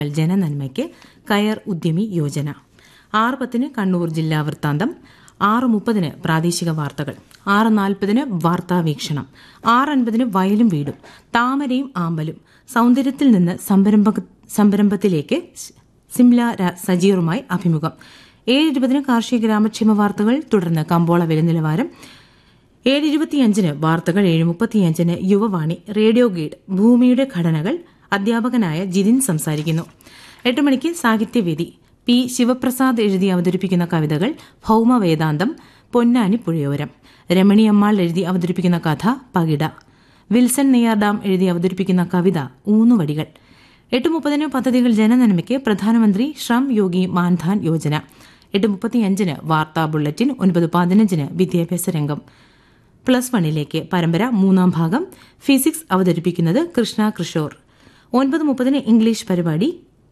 ജനനന്മയ്ക്ക് കയർ ഉദ്യമി യോജന ആറ് പത്തിന് കണ്ണൂർ ജില്ലാ വൃത്താന്തം ആറ് മുപ്പതിന് പ്രാദേശിക വാർത്തകൾ ആറ് നാൽപ്പതിന് വാർത്താവീക്ഷണം ആറ് അൻപതിന് വയലും വീടും താമരയും ആമ്പലും സൗന്ദര്യത്തിൽ നിന്ന് സംരംഭ സംരംഭത്തിലേക്ക് സിംല ര- സജീറുമായി അഭിമുഖം ഏഴ് ഇരുപതിന് കാർഷിക ഗ്രാമക്ഷേമ വാർത്തകൾ തുടർന്ന് കമ്പോള വില നിലവാരം ഏഴ് ഇരുപത്തിയഞ്ചിന് വാർത്തകൾ ഏഴ് മുപ്പത്തിയഞ്ചിന് യുവവാണി റേഡിയോ ഗൈഡ് ഭൂമിയുടെ ഘടനകൾ അധ്യാപകനായ ജിതിൻ സംസാരിക്കുന്നു എട്ട് മണിക്ക് സാഹിത്യവേദി പി ശിവപ്രസാദ് എഴുതി അവതരിപ്പിക്കുന്ന കവിതകൾ ഭൗമവേദാന്തം പൊന്നാനി പുഴയോരം രമണി അമ്മാൾ എഴുതി അവതരിപ്പിക്കുന്ന കഥ പകിട വിൽസൺ നെയ്യാർഡാം എഴുതി അവതരിപ്പിക്കുന്ന കവിത ഊന്നുവടികൾ എട്ട് മുപ്പതിന് പദ്ധതികൾ ജനനന്മയ്ക്ക് പ്രധാനമന്ത്രി ശ്രം യോഗി മാൻധാൻ യോജന എട്ട് മുപ്പത്തിയഞ്ചിന് വാർത്താ ബുള്ളറ്റിൻ ഒൻപത് പതിനഞ്ചിന് വിദ്യാഭ്യാസ രംഗം പ്ലസ് വണ്ണിലേക്ക് പരമ്പര മൂന്നാം ഭാഗം ഫിസിക്സ് അവതരിപ്പിക്കുന്നത് കൃഷ്ണ കൃഷോർ ഒൻപത് മുപ്പതിന് ഇംഗ്ലീഷ് പരിപാടി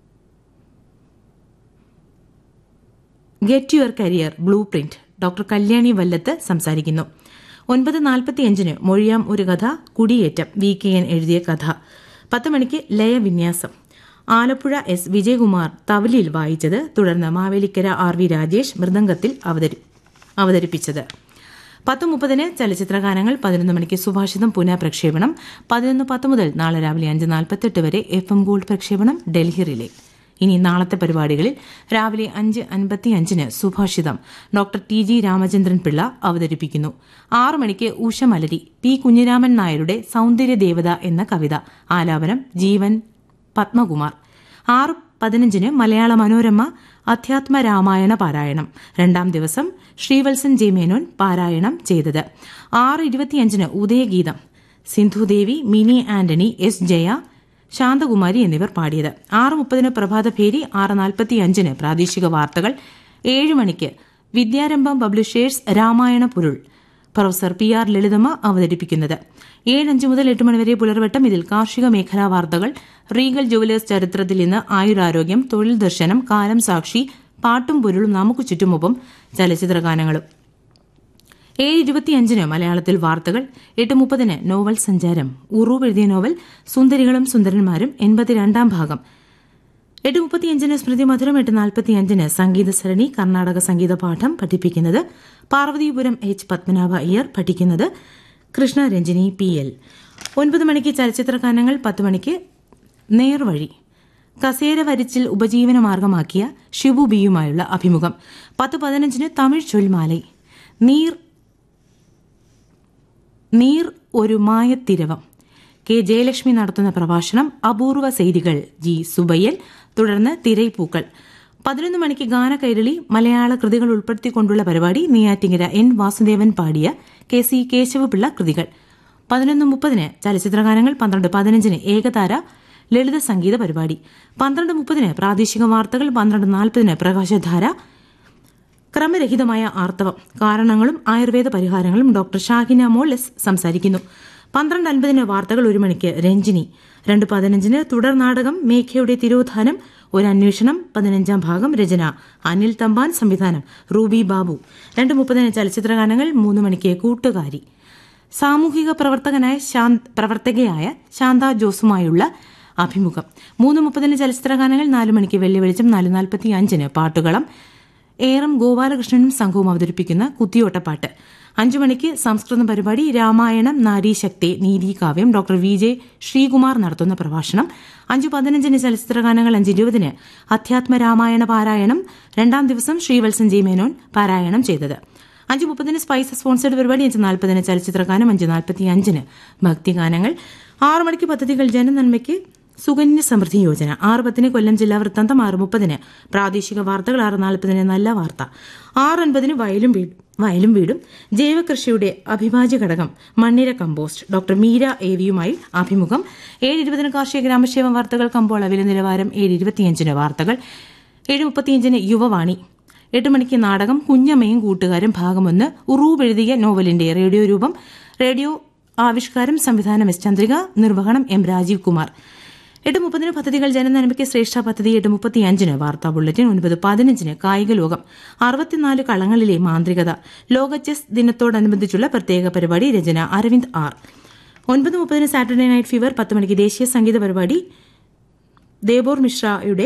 get your career blueprint doctor Kalyani Vallath സംസാരിക്കുന്നു ഒൻപത് നാൽപ്പത്തിയഞ്ചിന് മൊഴിയാം ഒരു കഥ കുടിയേറ്റം വി കെ എൻ എഴുതിയ കഥ പത്ത് മണിക്ക് ലയവിന്യാസം ആലപ്പുഴ എസ് വിജയകുമാർ തവലിയിൽ വായിച്ചത് തുടർന്ന് മാവേലിക്കര ആർ വി രാജേഷ് മൃദംഗത്തിൽ അവതരി- അവതരിപ്പിച്ചത് പത്ത് മുപ്പതിന് ചലച്ചിത്രഗാനങ്ങൾ പതിനൊന്ന് മണിക്ക് സുഭാഷിതം പുനഃപ്രക്ഷേപണം പതിനൊന്ന് പത്ത് മുതൽ നാളെ രാവിലെ അഞ്ച് നാൽപ്പത്തെട്ട് വരെ എഫ് എം ഗോൾഡ് പ്രക്ഷേപണം ഡൽഹി റിലേ ഇനി നാളത്തെ പരിപാടികളിൽ രാവിലെ അഞ്ച് അൻപത്തിയഞ്ചിന് സുഭാഷിതം doctor T G Ramachandran Pillai അവതരിപ്പിക്കുന്നു ആറ് മണിക്ക് ഉഷമലരി പി കുഞ്ഞിരാമൻ നായരുടെ സൗന്ദര്യദേവത എന്ന കവിത ആലാപനം ജീവൻ പത്മകുമാർ ആറ് പതിനഞ്ചിന് മലയാള മനോരമ അധ്യാത്മ രാമായണ പാരായണം രണ്ടാം ദിവസം ശ്രീവത്സൻ ജെ മേനോൻ പാരായണം ചെയ്തത് ആറ് ഇരുപത്തിയഞ്ചിന് ഉദയഗീതം സിന്ധുദേവി മിനി ആന്റണി എസ് ജയ ശാന്തകുമാരി എന്നിവർ പാടിയത് ആറ് മുപ്പതിന് പ്രഭാതഭേരി ആറ് നാൽപ്പത്തിയഞ്ചിന് പ്രാദേശിക വാർത്തകൾ ഏഴ് മണിക്ക് വിദ്യാരംഭം പബ്ലിഷേഴ്സ് രാമായണ പൊരുൾ പ്രൊഫസർ പി ആർ ലളിതമ്മ അവതരിപ്പിക്കുന്നത് ഏഴ് അഞ്ച് മുതൽ എട്ട് മണിവരെ പുലർവട്ടം ഇതിൽ കാർഷിക മേഖലാ വാർത്തകൾ റീഗൽ ജുവലേഴ്സ് ചരിത്രത്തിൽ ഇന്ന് ആയുരാരോഗ്യം തൊഴിൽ ദർശനം കാലം സാക്ഷി പാട്ടും പൊരുളും നമുക്ക് ചുറ്റുമൊപ്പം ചലച്ചിത്രഗാനങ്ങളും ഏഴ് ഇരുപത്തിയഞ്ചിന് മലയാളത്തിൽ വാർത്തകൾ എട്ട് മുപ്പതിന് നോവൽ സഞ്ചാരം ഉറൂബ് എഴുതിയ നോവൽ സുന്ദരികളും സുന്ദരന്മാരും എൺപത്തിരണ്ടാം ഭാഗം എട്ട് മുപ്പത്തിയഞ്ചിന് സ്മൃതി മധുരം എട്ട് നാൽപ്പത്തിയഞ്ചിന് സംഗീത സരണി കർണാടക സംഗീത പാഠം പഠിപ്പിക്കുന്നത് പാർവതീപുരം എച്ച് പത്മനാഭ അയ്യർ പഠിക്കുന്നത് കൃഷ്ണ രഞ്ജിനി പി എൽ ഒൻപത് മണിക്ക് ചലച്ചിത്രഗാനങ്ങൾ പത്ത് മണിക്ക് നേർവഴി കസേര വരിച്ചിൽ ഉപജീവന മാർഗമാക്കിയ ഷിബു ബിയുമായുള്ള അഭിമുഖം പത്ത് പതിനഞ്ചിന് തമിഴ് ചൊൽമാലൈ നീർ നീർ ഒരു മായത്തിരവം കെ ജയലക്ഷ്മി നടത്തുന്ന പ്രഭാഷണം അപൂർവ ചെയ്തികൾ ജി സുബയ്യൽ തുടർന്ന് തിരൈപ്പൂക്കൾ പതിനൊന്ന് മണിക്ക് ഗാനകൈരളി മലയാള കൃതികൾ ഉൾപ്പെടുത്തിക്കൊണ്ടുള്ള പരിപാടി നെയ്യാറ്റിങ്കര എൻ വാസുദേവൻ പാടിയ കെ സി കേശവപിള്ള കൃതികൾ പതിനൊന്ന് മുപ്പതിന് ചലച്ചിത്രഗാനങ്ങൾ പന്ത്രണ്ട് പതിനഞ്ചിന് ഏകതാര ലളിത സംഗീത പരിപാടി പന്ത്രണ്ട് മുപ്പതിന് പ്രാദേശിക വാർത്തകൾ പന്ത്രണ്ട് നാൽപ്പതിന് പ്രകാശധാര ക്രമരഹിതമായ ആർത്തവം കാരണങ്ങളും ആയുർവേദ പരിഹാരങ്ങളും ഡോക്ടർ ഷാഹിന മോൾ എസ് സംസാരിക്കുന്നു പന്ത്രണ്ട് അൻപതിന് വാർത്തകൾ ഒരു മണിക്ക് രഞ്ജിനി രണ്ട് പതിനഞ്ചിന് തുടർ നാടകം മേഘയുടെ തിരോധാനം ഒരു അന്വേഷണം പതിനഞ്ചാം ഭാഗം രചന അനിൽ തമ്പാൻ സംവിധാനം റൂബി ബാബു രണ്ട് മുപ്പതിന് ചലച്ചിത്രഗാനങ്ങൾ മൂന്ന് മണിക്ക് കൂട്ടുകാരി സാമൂഹിക പ്രവർത്തകനായ ശാന്ത് പ്രവർത്തകയായ ശാന്ത ജോസുമായുള്ള അഭിമുഖം മൂന്ന് മുപ്പതിന് ചലച്ചിത്രഗാനങ്ങൾ നാല് മണിക്ക് വെള്ളി വെളിച്ചം നാല് നാൽപ്പത്തി അഞ്ചിന് പാട്ടുകളം ഏറം ഗോപാലകൃഷ്ണനും സംഘവും അവതരിപ്പിക്കുന്ന കുത്തിയോട്ടപ്പാട്ട് അഞ്ചു മണിക്ക് സംസ്കൃത പരിപാടി രാമായണം നാരീശക്തി നീതികാവ്യം ഡോക്ടർ വി ജെ ശ്രീകുമാർ നടത്തുന്ന പ്രഭാഷണം അഞ്ചു പതിനഞ്ചിന് ചലച്ചിത്രഗാനങ്ങൾ അഞ്ച് ഇരുപതിന് അധ്യാത്മ രാമായണ പാരായണം രണ്ടാം ദിവസം ശ്രീവത്സൻ ജി മേനോൻ പാരായണം ചെയ്തത് അഞ്ച് മുപ്പതിന് സ്പൈസ് സ്പോൺസേഡ് പരിപാടി അഞ്ച് നാൽപ്പതിന് ചലച്ചിത്രഗാനം അഞ്ച് നാൽപ്പത്തി അഞ്ചിന് ഭക്തിഗാനങ്ങൾ ആറ് മണിക്ക് പദ്ധതികൾ ജനനന്മയ്ക്ക് സുകന്യ സമൃദ്ധി യോജന ആറ് പത്തിന് കൊല്ലം ജില്ലാ വൃത്താന്തം ആറ് മുപ്പതിന് പ്രാദേശിക വാർത്തകൾ ആറ് നാൽപ്പതിന് നല്ല വാർത്ത ആറ് അൻപതിന് വയലും വീടും വയലും വീടും ജൈവകൃഷിയുടെ അഭിഭാജ്യ ഘടകം മണ്ണിര കമ്പോസ്റ്റ് ഡോക്ടർ മീര ഏവിയുമായി അഭിമുഖം ഏഴ് ഇരുപതിന് കാർഷിക ഗ്രാമക്ഷേമ വാർത്തകൾ കമ്പോള വില നിലവാരം ഏഴ് ഇരുപത്തിയഞ്ചിന് വാർത്തകൾ ഏഴ് മുപ്പത്തിയഞ്ചിന് യുവവാണി എട്ട് മണിക്ക് നാടകം കുഞ്ഞമ്മയും കൂട്ടുകാരും ഭാഗമൊന്ന് ഉറൂബ് എഴുതിയ നോവലിന്റെ റേഡിയോ രൂപം റേഡിയോ ആവിഷ്കാരം സംവിധാനം എസ് ചന്ദ്രിക നിർവഹണം എം രാജീവ് കുമാർ എട്ട് മുപ്പതിന് പദ്ധതികൾ ജനനന്മയ്ക്ക് ശ്രേഷ്ഠ പദ്ധതി എട്ട് മുപ്പത്തിയഞ്ചിന് വാർത്താ ബുള്ളറ്റിൻ ഒൻപത് പതിനഞ്ചിന് കായിക ലോകം അറുപത്തിനാല് കളങ്ങളിലെ മാന്ത്രികത ലോക ചെസ് ദിനത്തോടനുബന്ധിച്ചുള്ള പ്രത്യേക പരിപാടി രചന അരവിന്ദ് ആർ ഒൻപത് മുപ്പതിന് സാറ്റർഡേ നൈറ്റ് ഫീവർ പത്ത് മണിക്ക് ദേശീയ സംഗീത പരിപാടി ദേബോർ മിശ്രയുടെ